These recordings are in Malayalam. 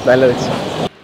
നല്ല വെച്ച്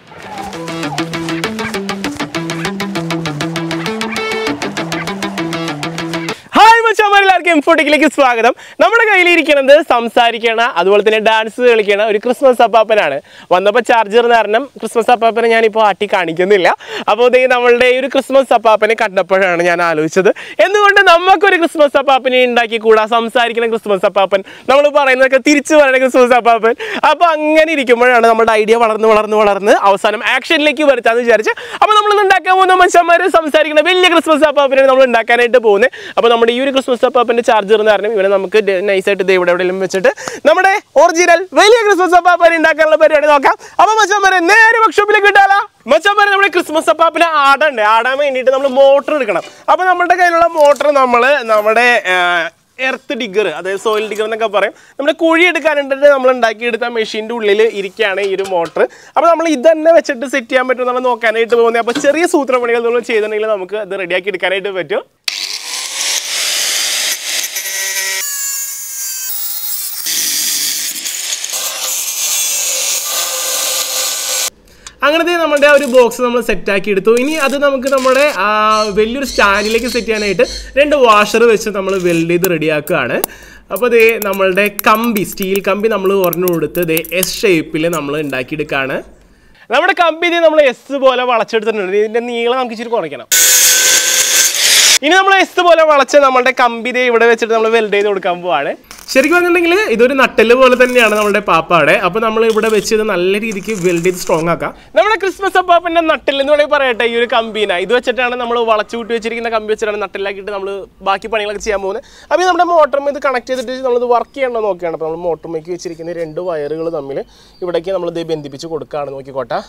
ഹായ് മച്ചാമാർ എല്ലാവർക്കും ഇൻഫോട്ടിക്കിലേക്ക് സ്വാഗതം നമ്മുടെ കയ്യിലിരിക്കുന്നത് സംസാരിക്കണ അതുപോലെ തന്നെ ഡാൻസ് കളിക്കണ ഒരു ക്രിസ്മസ് അപ്പാപ്പനാണ് വന്നപ്പോൾ ചാർജർ കാരണം ക്രിസ്മസ് അപ്പാപ്പനെ ഞാനിപ്പോൾ ആട്ടി കാണിക്കുന്നില്ല അപ്പോൾ ഇതേ നമ്മളുടെ ഈ ഒരു ക്രിസ്മസ് അപ്പാപ്പനെ കണ്ടപ്പോഴാണ് ഞാൻ ആലോചിച്ചത് എന്തുകൊണ്ട് നമുക്കൊരു ക്രിസ്മസ് അപ്പാപ്പനെ ഉണ്ടാക്കി കൂടാ സംസാരിക്കുന്ന ക്രിസ്മസ് അപ്പാപ്പൻ നമ്മൾ പറയുന്നതൊക്കെ തിരിച്ചു പറയുന്ന ക്രിസ്മസ് അപ്പാപ്പൻ അപ്പോൾ അങ്ങനെ ഇരിക്കുമ്പോഴാണ് നമ്മുടെ ഐഡിയ വളർന്ന് വളർന്ന് വളർന്ന് അവസാനം ആക്ഷനിലേക്ക് വരുത്താന്ന് വിചാരിച്ച് അപ്പോൾ നമ്മൾ ഉണ്ടാക്കാൻ പോകുന്ന മനുഷ്യന്മാർ സംസാരിക്കുന്ന വലിയ ക്രിസ്മസ് അപ്പാപ്പനെ നമ്മൾ ഉണ്ടാക്കാനായിട്ട് പോകുന്നത് അപ്പോൾ നമ്മുടെ ഈ ഒരു ക്രിസ്മസ് അപ്പാപ്പൻ്റെ ചാർജർ എന്ന് പറഞ്ഞാൽ ഇവനെ നമുക്ക് നൈസായിട്ട് ദേ ഇവിടെ എവിടെയെങ്കിലും വെച്ചിട്ട് നമ്മുടെ ഒറിജിനൽ വലിയ ക്രിസ്മസ് അപ്പാപ്പനെ ഉണ്ടാക്കാനുള്ള പരിപാടി നോക്കാം അപ്പോൾ മച്ചാന്മാരെ നേരെ വർക്ക്ഷോപ്പിലേക്ക് കിട്ടാലോ മച്ചാന്മാരെ നമ്മുടെ ക്രിസ്മസ് അപ്പാപ്പിന് ആടുണ്ട് ആടാൻ വേണ്ടിയിട്ട് നമ്മൾ മോട്ടർ എടുക്കണം അപ്പോൾ നമ്മുടെ കയ്യിലുള്ള മോട്ടർ നമ്മൾ നമ്മുടെ എർത്ത് ഡിഗർ അതായത് സോയിൽ ഡിഗർ എന്നൊക്കെ പറയും നമ്മുടെ കുഴി എടുക്കാനുണ്ടിട്ട് നമ്മൾ ഉണ്ടാക്കിയെടുത്ത മെഷീൻ്റെ ഉള്ളിൽ ഇരിക്കുകയാണ് ഈ ഒരു മോട്ടർ അപ്പോൾ നമ്മൾ ഇത് തന്നെ വെച്ചിട്ട് സെറ്റ് ചെയ്യാൻ പറ്റും നമ്മൾ നോക്കാനായിട്ട് പോകുന്നത് അപ്പോൾ ചെറിയ സൂത്രപ്പണികൾ നമ്മൾ ചെയ്തിട്ടുണ്ടെങ്കിൽ നമുക്ക് ഇത് റെഡിയാക്കി എടുക്കാനായിട്ട് പറ്റും അങ്ങനത്തെ നമ്മുടെ ആ ഒരു ബോക്സ് നമ്മൾ സെറ്റ് ആക്കി എടുത്തു ഇനി അത് നമുക്ക് നമ്മുടെ ആ, വലിയൊരു സ്റ്റാൻഡിലേക്ക് സെറ്റ് ചെയ്യാനായിട്ട് രണ്ട് വാഷർ വെച്ച് നമ്മൾ വെൽഡ് ചെയ്ത് റെഡിയാക്കുകയാണ് അപ്പോൾ ദേ നമ്മളുടെ കമ്പി സ്റ്റീൽ കമ്പി നമ്മൾ ഒരെണ്ണം കൊടുത്ത് ദേ എസ് ഷേപ്പിൽ നമ്മൾ ഉണ്ടാക്കിയെടുക്കുകയാണ് നമ്മുടെ കമ്പി ഇത് നമ്മൾ എസ് പോലെ വളച്ചെടുത്തിട്ടുണ്ട് ഇതിന്റെ നീളം നമുക്ക് ഇച്ചിരി കുറയ്ക്കണം ഇനി നമ്മൾ എസ് പോലെ വളച്ച് നമ്മളുടെ കമ്പി ദേ ഇവിടെ വെച്ചിട്ട് നമ്മൾ വെൽഡ് ചെയ്ത് കൊടുക്കാൻ പോവാണ് ശരിക്കും പറഞ്ഞിട്ടുണ്ടെങ്കിൽ ഇതൊരു നട്ടല് പോലെ തന്നെയാണ് നമ്മുടെ പാപ്പാടെ അപ്പോൾ നമ്മൾ ഇവിടെ വെച്ച് ഇത് നല്ല രീതിക്ക് വെൽഡ് ചെയ്ത് സ്ട്രോങ് ആക്കാം നമ്മുടെ ക്രിസ്മസ് അപ്പാപ്പൻ്റെ നട്ടിൽ എന്ന് വേണമെങ്കിൽ പറയട്ടെ ഈ ഒരു കമ്പീന ഇത് വെച്ചിട്ടാണ് നമ്മൾ വളച്ചു കൂട്ടി വെച്ചിരിക്കുന്ന കമ്പി വെച്ചിട്ടാണ് നട്ടിലാക്കിയിട്ട് നമ്മൾ ബാക്കി പണികളൊക്കെ ചെയ്യാൻ പോകുന്നത് അപ്പോൾ നമ്മുടെ മോട്ടറും ഇത് കണക്ട് ചെയ്തിട്ട് നമ്മളിത് വർക്ക് ചെയ്യണമെന്ന് നോക്കുകയാണ് അപ്പോൾ നമ്മൾ മോട്ടറുമേക്ക് വെച്ചിരിക്കുന്ന രണ്ട് വയറുകൾ തമ്മിൽ ഇവിടേക്ക് നമ്മൾ ഇത് ബന്ധിപ്പിച്ച് കൊടുക്കുകയാണ് നോക്കിക്കോട്ടെ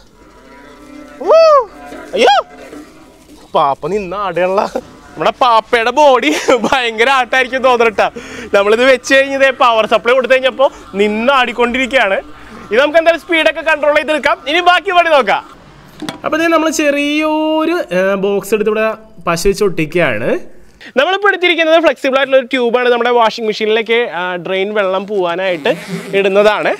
ഊ! അയ്യോ പാപ്പ നിന്ന ആടുകള നമ്മുടെ പാപ്പയുടെ ബോഡി ഭയങ്കര ആട്ടായിരിക്കും തോന്നട്ടാ നമ്മളിത് വെച്ച് കഴിഞ്ഞത് പവർ സപ്ലൈ കൊടുത്തു കഴിഞ്ഞപ്പോൾ നിന്ന് ആടിക്കൊണ്ടിരിക്കുകയാണ് ഇത് നമുക്ക് എന്തായാലും സ്പീഡൊക്കെ കൺട്രോൾ ചെയ്തെടുക്കാം ഇനി ബാക്കി പണി നോക്കാം അപ്പോൾ ഇത് നമ്മൾ ചെറിയൊരു ബോക്സ് എടുത്ത് ഇവിടെ പശ വെച്ച് ഒട്ടിക്കുകയാണ് നമ്മളിപ്പോൾ എടുത്തിരിക്കുന്നത് ഫ്ലെക്സിബിൾ ആയിട്ടുള്ള ഒരു ട്യൂബാണ് നമ്മുടെ വാഷിംഗ് മെഷീനിലേക്ക് ഡ്രെയിൻ വെള്ളം പോകാനായിട്ട് ഇടുന്നതാണ്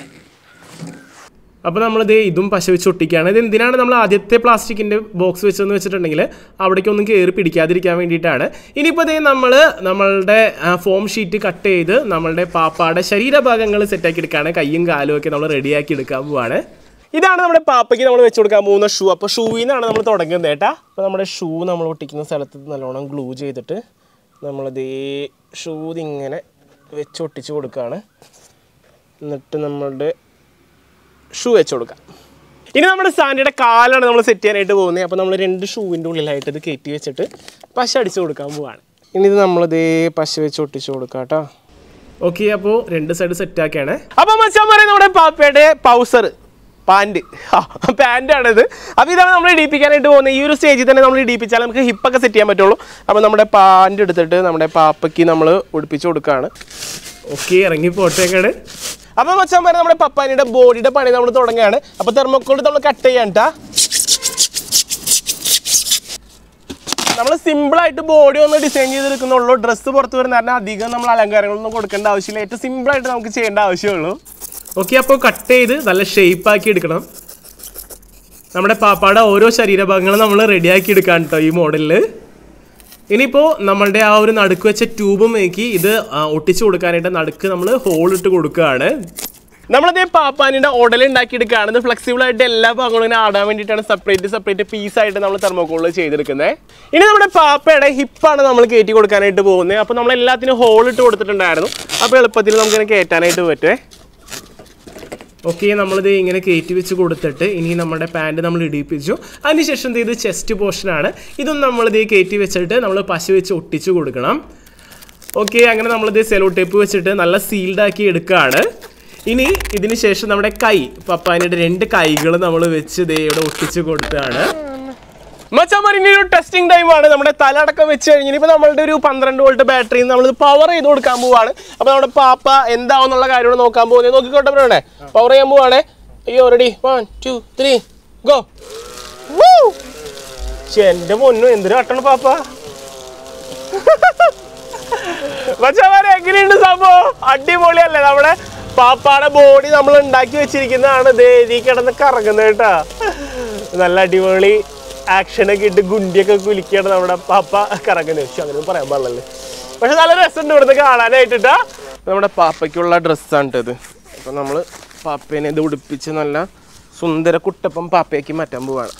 അപ്പോൾ നമ്മളിത് ഇതും പശ വെച്ച് ഒട്ടിക്കുകയാണ് ഇത് എന്തിനാണ് നമ്മൾ ആദ്യത്തെ പ്ലാസ്റ്റിക്കിൻ്റെ ബോക്സ് വെച്ചതെന്ന് വെച്ചിട്ടുണ്ടെങ്കിൽ അവിടേക്കൊന്നും കയറി പിടിക്കാതിരിക്കാൻ വേണ്ടിയിട്ടാണ് ഇനിയിപ്പോൾ ഇതേ നമ്മൾ നമ്മളുടെ ഫോം ഷീറ്റ് കട്ട് ചെയ്ത് നമ്മളുടെ പാപ്പാടെ ശരീരഭാഗങ്ങൾ സെറ്റാക്കി എടുക്കുകയാണ് കയ്യും കാലും ഒക്കെ നമ്മൾ റെഡിയാക്കി എടുക്കാൻ പോവാണ് ഇതാണ് നമ്മുടെ പാപ്പയ്ക്ക് നമ്മൾ വെച്ച് കൊടുക്കാൻ പോകുന്ന ഷൂ അപ്പോൾ ഷൂവിൽ നിന്നാണ് നമ്മൾ തുടങ്ങുന്നത് കേട്ടാ അപ്പോൾ നമ്മുടെ ഷൂ നമ്മൾ ഒട്ടിക്കുന്ന സ്ഥലത്ത് നല്ലോണം ഗ്ലൂ ചെയ്തിട്ട് നമ്മളിതേ ഷൂ ഇങ്ങനെ വെച്ച് ഒട്ടിച്ച് കൊടുക്കുകയാണ് എന്നിട്ട് നമ്മളുടെ ഷൂ വെച്ച് കൊടുക്കാം ഇനി നമ്മുടെ സാൻഡിയുടെ കാലാണ് നമ്മൾ സെറ്റ് ചെയ്യാനായിട്ട് പോകുന്നത് അപ്പോൾ നമ്മൾ രണ്ട് ഷൂവിൻ്റെ ഉള്ളിലായിട്ട് ഇത് കയറ്റി വെച്ചിട്ട് പശ അടിച്ച് കൊടുക്കാൻ പോവാണ് ഇനി ഇത് നമ്മളിതേ പശ വെച്ച് ഒട്ടിച്ച് കൊടുക്കാം കേട്ടോ ഓക്കെ അപ്പോൾ രണ്ട് സൈഡ് സെറ്റ് ആക്കിയാണ് അപ്പോൾ മച്ചാൻ പറയും നമ്മുടെ പാപ്പയുടെ പൗസർ പാൻറ് പാൻ്റ് ആണിത് അപ്പോൾ ഇതാണ് നമ്മൾ ഇടിപ്പിക്കാനായിട്ട് പോകുന്നത് ഈ ഒരു സ്റ്റേജിൽ തന്നെ നമ്മൾ ഇടിപ്പിച്ചാൽ നമുക്ക് ഹിപ്പൊക്കെ സെറ്റ് ചെയ്യാൻ പറ്റുള്ളൂ അപ്പോൾ നമ്മുടെ പാൻറ് എടുത്തിട്ട് നമ്മുടെ പാപ്പയ്ക്ക് നമ്മൾ ഉടുപ്പിച്ച് കൊടുക്കുകയാണ് ഓക്കെ ഇറങ്ങി പോട്ടേക്കാണ് അപ്പോൾ മച്ചാൻ പറഞ്ഞ നമ്മുടെ പപ്പാനിയുടെ ബോഡിയുടെ പണി നമ്മൾ തുടങ്ങുകയാണ് അപ്പോൾ തെർമോക്കോൾ നമ്മൾ കട്ട് ചെയ്യാൻ ട്ടാ നമ്മൾ സിമ്പിളായിട്ട് ബോഡി ഒന്ന് ഡിസൈൻ ചെയ്തെടുക്കുന്നുള്ളൂ ഡ്രസ്സ് പുറത്ത് വരുന്ന കാരണം അധികം നമ്മൾ അലങ്കാരങ്ങളൊന്നും കൊടുക്കേണ്ട ആവശ്യമില്ല ഏറ്റവും സിമ്പിളായിട്ട് നമുക്ക് ചെയ്യേണ്ട ആവശ്യമുള്ളൂ ഓക്കെ അപ്പോൾ കട്ട് ചെയ്ത് നല്ല ഷേപ്പ് ആക്കി എടുക്കണം നമ്മുടെ പാപ്പാടെ ഓരോ ശരീരഭാഗങ്ങളും നമ്മൾ റെഡിയാക്കി എടുക്കാൻ കേട്ടോ ഈ മോഡലിൽ ഇനിയിപ്പോൾ നമ്മളുടെ ആ ഒരു നടുക്ക് വെച്ച ട്യൂബ് മേക്കി ഇത് ആ, ഒട്ടിച്ചു കൊടുക്കാനായിട്ട് നടുക്ക് നമ്മൾ ഹോൾ ഇട്ട് കൊടുക്കുകയാണ് നമ്മളതേ പാപ്പാനിൻ്റെ ഉടൽ ഉണ്ടാക്കിയെടുക്കുകയാണ് ഇത് ഫ്ലെക്സിബിൾ ആയിട്ട് എല്ലാ ഭാഗങ്ങളും ഇങ്ങനെ ആടാൻ വേണ്ടിയിട്ടാണ് സെപ്പറേറ്റ് സെപ്പറേറ്റ് പീസായിട്ട് നമ്മൾ തെർമോക്കോളിൽ ചെയ്തെടുക്കുന്നത് ഇനി നമ്മുടെ പാപ്പയുടെ ഹിപ്പാണ് നമ്മൾ കയറ്റി കൊടുക്കാനായിട്ട് പോകുന്നത് അപ്പോൾ നമ്മൾ എല്ലാത്തിനും ഹോൾ ഇട്ട് കൊടുത്തിട്ടുണ്ടായിരുന്നു അപ്പോൾ എളുപ്പത്തിൽ നമുക്കിങ്ങനെ കയറ്റാനായിട്ട് പറ്റുമേ ഓക്കെ നമ്മളിത് ഇങ്ങനെ കയറ്റി വെച്ച് കൊടുത്തിട്ട് ഇനി നമ്മുടെ പാൻറ് നമ്മൾ ഇടിപ്പിച്ചു അതിനുശേഷം ഇത് ചെസ്റ്റ് പോർഷനാണ് ഇതും നമ്മളിത് കയറ്റി വെച്ചിട്ട് നമ്മൾ പശ വെച്ച് ഒട്ടിച്ച് കൊടുക്കണം ഓക്കെ അങ്ങനെ നമ്മളിത് സെലോ ടേപ്പ് വെച്ചിട്ട് നല്ല സീൽഡ് ആക്കി എടുക്കുകയാണ് ഇനി ഇതിന് ശേഷം നമ്മുടെ കൈ പപ്പാനിയുടെ രണ്ട് കൈകൾ നമ്മൾ വെച്ച് ദേ ഇവിടെ ഒട്ടിച്ച് കൊടുത്താണ് മച്ചാമാർ ഇനി ഒരു ടെസ്റ്റിംഗ് ടൈമാണ് നമ്മുടെ തല അടക്കം വെച്ച് കഴിഞ്ഞാൽ ഇപ്പോൾ നമ്മളുടെ ഒരു പന്ത്രണ്ട് വോൾട്ട് ബാറ്ററി നമ്മൾ പവർ ചെയ്ത് കൊടുക്കാൻ പോവാണ് അപ്പോൾ നമ്മുടെ പാപ്പ എന്താവെന്നുള്ള കാര്യമാണ് നോക്കാൻ പോകുന്നത് നോക്കിക്കോട്ടെ പറയണേ പവർ ചെയ്യാൻ പോവാണേ അയ്യോ ready one two three go പക്ഷെ എൻ്റെ പൊന്നു എന്തൊരു കട്ടണം പാപ്പ മച്ചാമാരെ എങ്ങനെയുണ്ട് സംഭവം അടിപൊളിയല്ലേ നമ്മുടെ പാപ്പാടെ ബോഡി നമ്മൾ ഉണ്ടാക്കി വെച്ചിരിക്കുന്നതാണ് ദേ ഇതിൽ കിടന്ന് കറങ്ങുന്നത് കേട്ടാ നല്ല അടിപൊളി ആക്ഷനൊക്കെ ഇട്ട് ഗുണ്ടിയൊക്കെ കുലിക്കാണ് നമ്മുടെ പാപ്പ കറങ്ങുന്നത് പക്ഷെ അങ്ങനെ പറയാൻ പാടില്ലല്ലേ പക്ഷെ നല്ല രസമുണ്ട് ഇവിടുന്ന് കാണാനായിട്ടാ നമ്മുടെ പാപ്പയ്ക്കുള്ള ഡ്രസ്സാണ് ഇത് അപ്പം നമ്മൾ പാപ്പേനെ ഇത് ഉടുപ്പിച്ച് നല്ല സുന്ദര കുട്ടപ്പം പാപ്പയ്ക്ക് മാറ്റാൻ പോവാണ്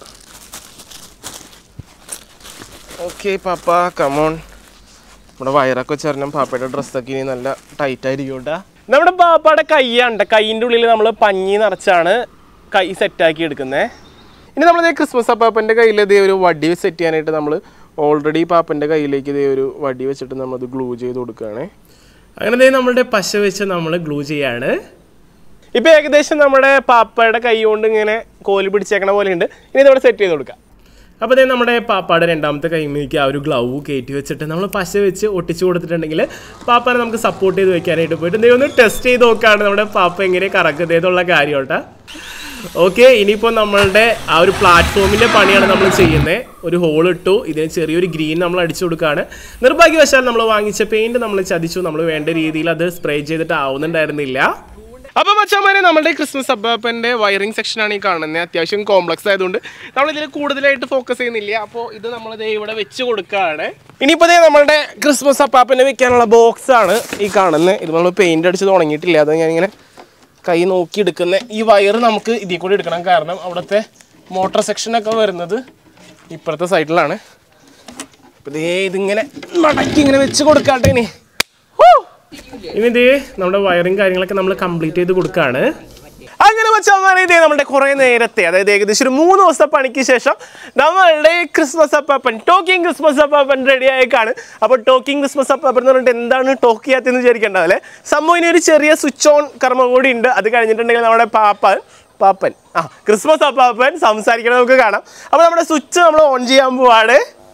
ഓക്കെ പാപ്പ കമോൺ നമ്മുടെ വയറൊക്കെ വെച്ചറിഞ്ഞാൽ പാപ്പയുടെ ഡ്രസ്സൊക്കെ ഇനി നല്ല ടൈറ്റ് ആയിരിക്കും കേട്ടാ നമ്മുടെ പാപ്പയുടെ കൈയാണ് കൈയിൻ്റെ ഉള്ളിൽ നമ്മൾ പഞ്ഞി നിറച്ചാണ് കൈ സെറ്റാക്കി എടുക്കുന്നത് ഇനി നമ്മൾ ക്രിസ്മസ് അപ്പാപ്പൻ്റെ കയ്യിൽ ഇതേ ഒരു വടി സെറ്റ് ചെയ്യാനായിട്ട് നമ്മൾ ഓൾറെഡി പാപ്പൻ്റെ കയ്യിലേക്ക് ഇതേ ഒരു വടി വെച്ചിട്ട് നമ്മളത് ഗ്ലൂ ചെയ്ത് കൊടുക്കുകയാണ് അങ്ങനെ ദേ നമ്മുടെ പശ വെച്ച് നമ്മൾ ഗ്ലൂ ചെയ്യാണ് ഇപ്പൊ ഏകദേശം നമ്മുടെ പാപ്പയുടെ കൈ കൊണ്ട് ഇങ്ങനെ കോല് പിടിച്ചേക്കണ പോലെ ഉണ്ട് ഇനി ഇതവിടെ സെറ്റ് ചെയ്ത് കൊടുക്കാം അപ്പോൾ ദേ നമ്മുടെ പാപ്പാടെ രണ്ടാമത്തെ കൈമേക്ക് ആ ഒരു ഗ്ലൗ കയറ്റി വെച്ചിട്ട് നമ്മൾ പശ വെച്ച് ഒട്ടിച്ചു കൊടുത്തിട്ടുണ്ടെങ്കിൽ പാപ്പാനെ നമുക്ക് സപ്പോർട്ട് ചെയ്ത് വെക്കാനായിട്ട് പോയിട്ട് ദേ ഒന്ന് ടെസ്റ്റ് ചെയ്ത് നോക്കുകയാണ് നമ്മുടെ പാപ്പ എങ്ങനെ കറക്കുന്നത് എന്നുള്ള കാര്യം കേട്ടോ ഓക്കെ ഇനിയിപ്പോൾ നമ്മളുടെ ആ ഒരു പ്ലാറ്റ്ഫോമിൻ്റെ പണിയാണ് നമ്മൾ ചെയ്യുന്നത് ഒരു ഹോൾ ഇട്ടു ഇതിന് ചെറിയൊരു ഗ്രീൻ നമ്മൾ അടിച്ചു കൊടുക്കുകയാണ് നിർഭാഗ്യവശാൽ നമ്മൾ വാങ്ങിച്ച പെയിൻറ് നമ്മൾ ചതിച്ചു നമ്മൾ വേണ്ട രീതിയിൽ അത് സ്പ്രേ ചെയ്തിട്ട് ആവുന്നുണ്ടായിരുന്നില്ല അപ്പൊ മച്ചാമാരെ നമ്മുടെ ക്രിസ്മസ് അബ്ബാപ്പന്റെ വയറിംഗ് സെക്ഷനാണ് ഈ കാണുന്നത് അത്യാവശ്യം കോംപ്ലക്സ് ആയതുകൊണ്ട് നമ്മൾ ഇതിൽ കൂടുതലായിട്ട് ഫോക്കസ് ചെയ്യുന്നില്ല അപ്പോൾ ഇത് നമ്മൾ ദേ ഇവിടെ വെച്ച് കൊടുക്കുകയാണ് ഇനിയിപ്പോൾ ദേ നമ്മളുടെ ക്രിസ്മസ് അപ്പാപ്പനെ വെക്കാനുള്ള ബോക്സ് ആണ് ഈ കാണുന്നത് ഇത് നമ്മൾ പെയിന്റ് അടിച്ച് തുടങ്ങിയിട്ടില്ല അത് ഞാനിങ്ങനെ കൈ നോക്കി എടുക്കുന്ന ഈ വയർ നമുക്ക് ഇതിൽ കൂടി എടുക്കണം കാരണം അവിടുത്തെ മോട്ടോർ സെക്ഷനൊക്കെ വരുന്നത് ഇപ്പുറത്തെ സൈഡിലാണ് അപ്പോൾ ദേ ഇതിങ്ങനെ മടക്കി ഇങ്ങനെ വെച്ച് കൊടുക്കാട്ടെ ഇനി ഹൂ! ഇനി ഇതേ നമ്മുടെ വയറിങ് കാര്യങ്ങളൊക്കെ നമ്മൾ കംപ്ലീറ്റ് ചെയ്ത് കൊടുക്കുകയാണ് അങ്ങനെ വെച്ചാൽ ഇതേ നമ്മുടെ കുറേ നേരത്തെ അതായത് ഏകദേശം ഒരു മൂന്ന് ദിവസത്തെ പണിക്ക് ശേഷം നമ്മളുടെ ക്രിസ്മസ് അപ്പാപ്പൻ ടോക്കിംഗ് ക്രിസ്മസ് അപ്പാപ്പൻ റെഡി ആയേക്കാണ് അപ്പോൾ ടോക്കിംഗ് ക്രിസ്മസ് അപ്പാപ്പൻ എന്ന് പറഞ്ഞിട്ട് എന്താണ് ടോക്ക് ചെയ്യാത്തെന്ന് വിചാരിക്കേണ്ടതല്ലേ സംഭവം ഇനി ഒരു ചെറിയ സ്വിച്ച് ഓൺ കർമ്മം കൂടി ഉണ്ട് അത് കഴിഞ്ഞിട്ടുണ്ടെങ്കിൽ നമ്മുടെ പാപ്പൻ പാപ്പൻ ആ ക്രിസ്മസ് അപ്പാപ്പൻ സംസാരിക്കണം നമുക്ക് കാണാം അപ്പോൾ നമ്മുടെ സ്വിച്ച് നമ്മൾ ഓൺ ചെയ്യാൻ പോവാണ്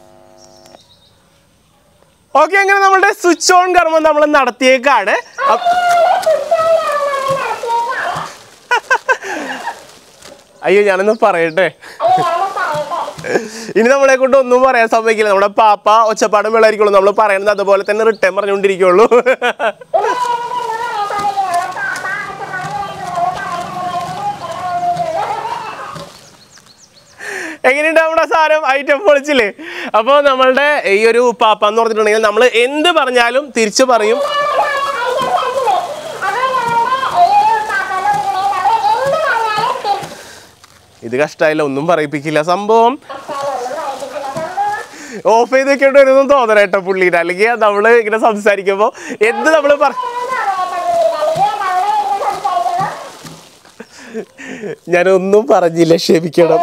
ഓക്കെ അങ്ങനെ നമ്മുടെ സ്വിച്ച് ഓൺ കർമ്മം നമ്മൾ നടത്തിയേക്കാണ് അപ്പ- അയ്യോ ഞാനൊന്ന് പറയട്ടെ ഇനി നമ്മളെ കൊണ്ട് ഒന്നും പറയാൻ സമ്മതിക്കില്ല നമ്മുടെ പാപ്പ ഒച്ചപ്പാടും വെള്ളമായിരിക്കുള്ളൂ നമ്മൾ പറയുന്നത് അതുപോലെ തന്നെ റിട്ടേൺ പറഞ്ഞുകൊണ്ടിരിക്കുള്ളൂ എങ്ങനെയുണ്ട് നമ്മുടെ സാധനം ഐറ്റം പൊളിച്ചില്ലേ അപ്പോൾ നമ്മളുടെ ഈ ഒരു പാപ്പ എന്ന് പറഞ്ഞിട്ടുണ്ടെങ്കിൽ നമ്മൾ എന്ത് പറഞ്ഞാലും തിരിച്ചു പറയും ഇത് കഷ്ടമായില്ല ഒന്നും പറയിപ്പിക്കില്ല സംഭവം ഓഫ് ചെയ്ത് വെക്കേണ്ടി വരുമെന്നും തോന്നണേട്ടോ പുള്ളീനെ അല്ലെങ്കിൽ നമ്മൾ ഇങ്ങനെ സംസാരിക്കുമ്പോൾ എന്ത് നമ്മൾ പറ ഞാനൊന്നും പറഞ്ഞില്ല ക്ഷമിക്കണം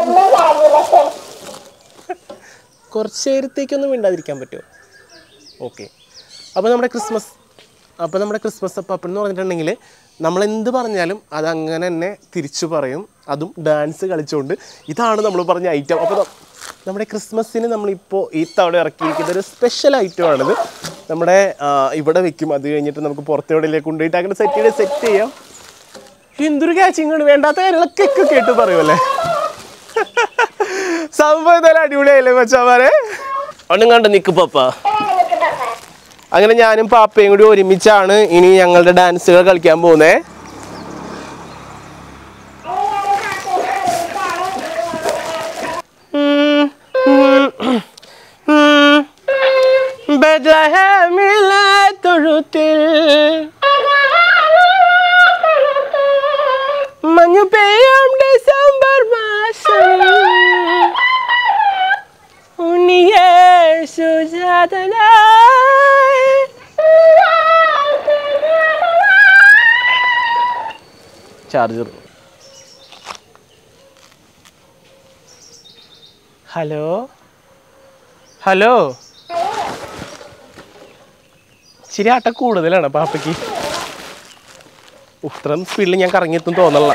കുറച്ച് നേരത്തേക്കൊന്നും മിണ്ടാതിരിക്കാൻ പറ്റുമോ ഓക്കെ അപ്പോൾ നമ്മുടെ ക്രിസ്മസ് അപ്പോൾ നമ്മുടെ ക്രിസ്മസ് അപ്പം എന്ന് പറഞ്ഞിട്ടുണ്ടെങ്കിൽ നമ്മൾ എന്ത് പറഞ്ഞാലും അത് അങ്ങനെ തന്നെ തിരിച്ചു പറയും അതും ഡാൻസ് കളിച്ചുകൊണ്ട് ഇതാണ് നമ്മൾ പറഞ്ഞ ഐറ്റം അപ്പോൾ ന- നമ്മുടെ ക്രിസ്മസിന് നമ്മളിപ്പോൾ ഈ തവണ ഇറക്കിയിരിക്കുന്ന ഒരു സ്പെഷ്യൽ ഐറ്റമാണിത് നമ്മുടെ ആ, ഇവിടെ വെക്കും അത് കഴിഞ്ഞിട്ട് നമുക്ക് പുറത്തെവിടെയിലേക്ക് കൊണ്ടുപോയിട്ട് അങ്ങനെ സെറ്റ് ചെയ്ത് സെറ്റ് ചെയ്യാം എന്തൊരു കാച്ചിങ് ആണ് വേണ്ടാത്ത കാര്യങ്ങളൊക്കെ ഒക്കെ കേട്ട് പറയുമല്ലേ സംഭവം എന്തായാലും അടിപൊളിയായില്ലേ മച്ചാമാരെ ഒന്നും കണ്ട് നിക്ക് പപ്പ അങ്ങനെ ഞാനും പാപ്പയും കൂടി ഒരുമിച്ചാണ് ഇനി ഞങ്ങളുടെ ഡാൻസുകൾ കളിക്കാൻ പോകുന്നേ ബദ്ലഹേമിലെ തൊഴുത്തിൽ മഞ്ഞു പെയ്യാം ഡിസംബർ മാസം ഉണ്ണിയേശു ജാതനായി ചാർജർ ഹലോ ഹലോ ഇച്ചിരി ആട്ട കൂടുതലാണ് പാപ്പയ്ക്ക് ഇത്രയും സ്പീഡിൽ ഞാൻ കറങ്ങിയെത്തും തോന്നല്ല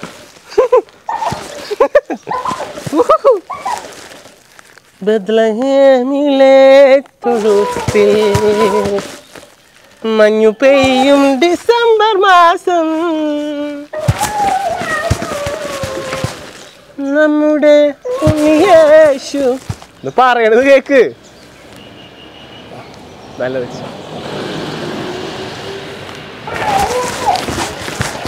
ബദ്ലഹേമിലെ തൊഴുത്തിൽ മഞ്ഞു പെയ്യും ഡിസംബർ മാസം നമ്മുടെ ഉണ്ണിയേശു എന്ന് പറയണത് കേക്ക് നല്ല വെച്ച്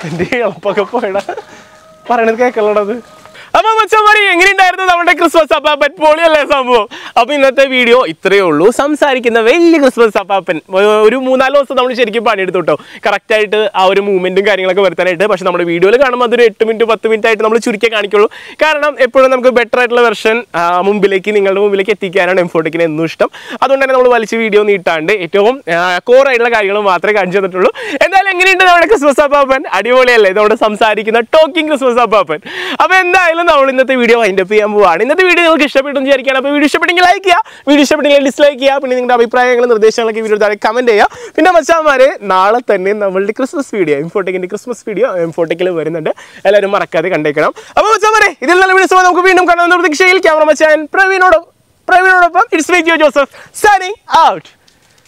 എൻ്റെ എളുപ്പമൊക്കെ പോയടാ പറയണത് കേൾക്കല്ലടത് അപ്പൊ മച്ചമാരി എങ്ങനെയുണ്ടായിരുന്നു നമ്മുടെ ക്രിസ്മസ് അപ്പാപ്പൻ പൊളിയല്ലേ സംഭവം അപ്പൊ ഇന്നത്തെ വീഡിയോ ഇത്രയേ ഉള്ളൂ സംസാരിക്കുന്ന വലിയ ക്രിസ്മസ് അപ്പാപ്പൻ ഒ- ഒരു മൂന്നാല് ദിവസം നമ്മൾ ശരിക്കും പണിയെടുത്തു കേട്ടോ കറക്റ്റ് ആയിട്ട് ആ ഒരു മൂവ്മെന്റും കാര്യങ്ങളൊക്കെ വരുത്താനായിട്ട് പക്ഷെ നമ്മുടെ വീഡിയോയിൽ കാണുമ്പോൾ അതൊരു എട്ട് മിനിറ്റ് പത്ത് മിനിറ്റ് ആയിട്ട് നമ്മൾ ചുരുക്കി കാണിക്കുള്ളൂ കാരണം എപ്പോഴും നമുക്ക് ബെറ്റർ ആയിട്ടുള്ള വെർഷൻ മുമ്പിലേക്ക് നിങ്ങളുടെ മുമ്പിലേക്ക് എത്തിക്കാനാണ് എംഫോട്ടിക്കിന് എന്നും ഇഷ്ടം അതുകൊണ്ട് തന്നെ നമ്മൾ വലിച്ച് വീഡിയോ നീട്ടാണ്ട് ഏറ്റവും കോർ ആയിട്ടുള്ള കാര്യങ്ങൾ മാത്രമേ കാണിച്ചു തന്നിട്ടുള്ളൂ എന്തായാലും എങ്ങനെയുണ്ട് നമ്മുടെ ക്രിസ്മസ് അപ്പാപ്പൻ അടിപൊളിയല്ലേ ഇതോട് സംസാരിക്കുന്ന ടോക്കിംഗ് ക്രിസ്മസ് അപ്പാപ്പൻ അപ്പൊ എന്തായാലും നമ്മൾ ഇന്നത്തെ വീഡിയോ വൈൻഡ് അപ്പ് ചെയ്യാൻ പോവാണ് ഇന്നത്തെ വീഡിയോ നിങ്ങൾക്ക് ഇഷ്ടപ്പെട്ടു വിചാരിക്കുകയാണ് അപ്പോൾ വീഡിയോ ഇഷ്ടപ്പെട്ടെങ്കിൽ ലൈക്ക് ചെയ്യുക വീഡിയോ ഇഷ്ടപ്പെട്ടെങ്കിൽ ഡിസ്ലൈക്ക് ചെയ്യുക പിന്നെ നിങ്ങളുടെ അഭിപ്രായങ്ങളും നിർദ്ദേശങ്ങളൊക്കെ വീഡിയോ താഴെ കമന്റ് ചെയ്യുക പിന്നെ മച്ചാമാരെ നാളെ തന്നെ നമ്മളുടെ ക്രിസ്മസ് വീഡിയോ എംഫോട്ടെക്കിന്റെ ക്രിസ്മസ് വീഡിയോ എംഫോട്ടെക്കിൽ വരുന്നുണ്ട് എല്ലാവരും മറക്കാതെ കണ്ടേക്കണം അപ്പോൾ മച്ചാമാരെ ഇതിൽ നല്ല വീഡിയോസ് നമുക്ക് വീണ്ടും കാണാവുന്ന പ്രതീക്ഷയിൽ ക്യാമറ മച്ചാൻ പ്രവീണോട് പ്രവീണോടൊപ്പം it's me Geo Joseph signing out